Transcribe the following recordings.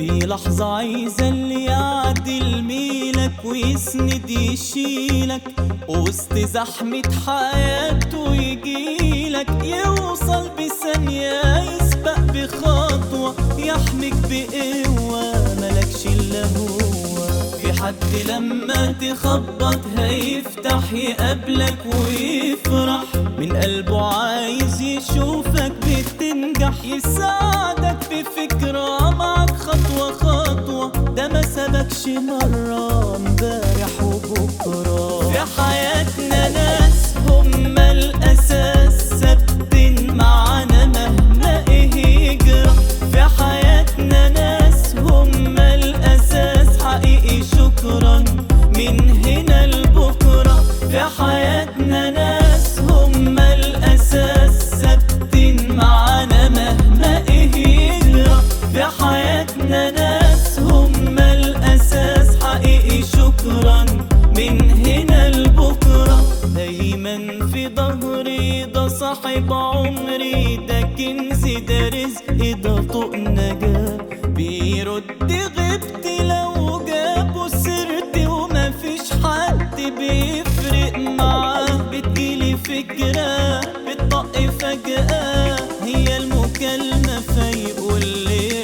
دي لحظة عايزة اللي يعدل ميلك ويسند يشيلك وسط زحمة حياته يجيلك يوصل بثانية يسبق بخطوة يحميك بقوة ملكش إلا هو في حد لما تخبط هيفتح يقابلك ويفرح من قلبه عايز يشوفك بتنجح يساعدك بفكرة معك خطوة خطوة ده ما سبكش مرة امبارح وبكرة في حياتنا ناس هم الأساس ثابتين معانا مهما ايه يجرى في حياتنا ناس هم الأساس حقيقي شكرا من هنا لبكرة في حياتنا ناس هم الأساس ثابتين معانا مهما ايه يجرى في حياتنا ناس هم الأساس حقيقي شكرا من هنا لبكرة دايما في ظهري ده صاحب عمري ده كنزي ده رزقي ده طوق نجاة بيرد غيبتي لو جابوا سيرتي ومفيش حد بيفرق معاه بتجيلي فكرة بتطق فجأة هي المكالمة فيقول لي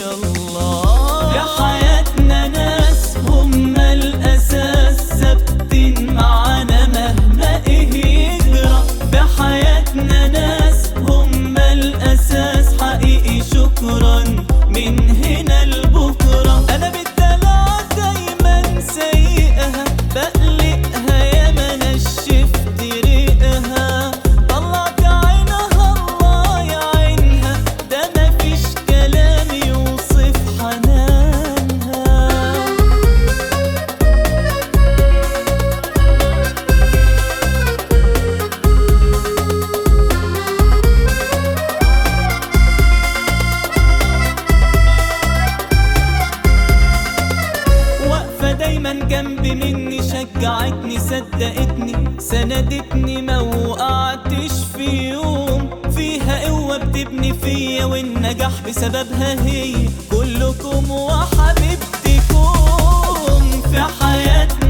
الله يا حياتنا ناس هم الأساس ثابتين معانا مهما إيه يجرى بحياتنا ناس هم الأساس حقيقي شكرا من هنا لبكرة أنا بالدلع دايما سايقها بقلقها يا ما نشفت ريقها طلعت عينها الله يا عينها ده مفيش كلام يوصف حنانها واقفة دايما جنبي مني شجعتني صدقتني سندتني ما وقعتش في يوم فيها قوة بتبني فيا والنجاح بسببها هي كلكم وحبيبتكم في حياتنا